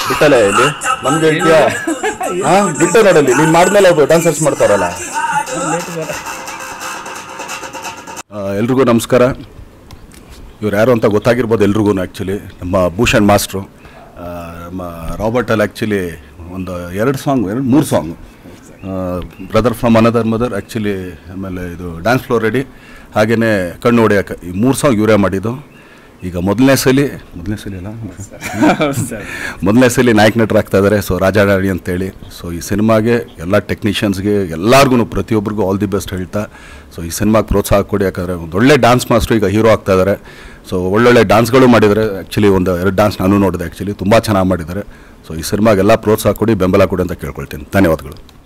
ಬಿಟ್ಟಲ್ಲ ಇಲ್ಲಿ ನಮ್ಗೆ ಹೇಳ್ತೀಯಾ ಹಾ ಬಿಟ್ಟು ನೋಡಲ್ಲಿ ನೀನ್ ಮಾಡಿದ್ಮೇಲೆ ಡಾನ್ಸರ್ಸ್ ಮಾಡ್ತಾರಲ್ಲ ಎಲ್ರಿಗೂ ನಮಸ್ಕಾರ ಇವ್ರು ಯಾರು ಅಂತ ಗೊತ್ತಾಗಿರ್ಬೋದು ಎಲ್ರಿಗೂ ಆ್ಯಕ್ಚುಲಿ ನಮ್ಮ ಭೂಷಣ್ ಮಾಸ್ಟ್ರು ಆ, ನಮ್ಮ ರಾಬರ್ಟಲ್ಲಿ ಆ್ಯಕ್ಚುಲಿ ಒಂದು ಎರಡು ಸಾಂಗ್ ಎರಡು ಮೂರು song brother from another mother actually ಆಮೇಲೆ ಇದು ಡ್ಯಾನ್ಸ್ ಫ್ಲೋರ್ ರೆಡಿ ಹಾಗೆಯೇ ಕಣ್ಣು ಹೊಡೆಯೋಕೆ ಈ ಮೂರು ಸಾಂಗ್ ಇವರೇ ಮಾಡಿದ್ದು ಈಗ ಮೊದಲನೇ ಸಲ ಮೊದಲನೇ ಸಲ ಅಲ್ಲ ಮೊದಲನೇ ಸಲ ನಾಯಕ ನಟರು ಆಗ್ತಾ ಇದ್ದಾರೆ ಸೊ ರಾಜಾಡಾಡಿ ಅಂತೇಳಿ ಸೊ ಈ ಸಿನಿಮಾಗೆ ಎಲ್ಲ ಟೆಕ್ನಿಷಿಯನ್ಸ್ಗೆ ಎಲ್ಲರಿಗೂ ಪ್ರತಿಯೊಬ್ಬರಿಗೂ ಆಲ್ ದಿ ಬೆಸ್ಟ್ ಹೇಳ್ತಾ ಸೊ ಈ ಸಿನಿಮಾಗೆ ಪ್ರೋತ್ಸಾಹ ಕೊಡಿ ಯಾಕಂದರೆ ಒಂದು ಒಳ್ಳೆ ಡ್ಯಾನ್ಸ್ ಮಾಸ್ಟ್ರು ಈಗ ಹೀರೋ ಆಗ್ತಾ ಇದ್ದಾರೆ ಸೊ ಒಳ್ಳೊಳ್ಳೆ ಡ್ಯಾನ್ಸ್ಗಳು ಮಾಡಿದ್ದಾರೆ ಆ್ಯಕ್ಚುಲಿ ಒಂದು ಎರಡು ಡ್ಯಾನ್ಸ್ ನಾನು ನೋಡಿದೆ ಆ್ಯಕ್ಚುಲಿ ತುಂಬ ಚೆನ್ನಾಗಿ ಮಾಡಿದ್ದಾರೆ ಸೊ ಈ ಸಿನಿಮಾಗೆಲ್ಲ ಪ್ರೋತ್ಸಾಹ ಕೊಡಿ ಬೆಂಬಲ ಕೊಡಿ ಅಂತ ಕೇಳ್ಕೊಳ್ತೀನಿ ಧನ್ಯವಾದಗಳು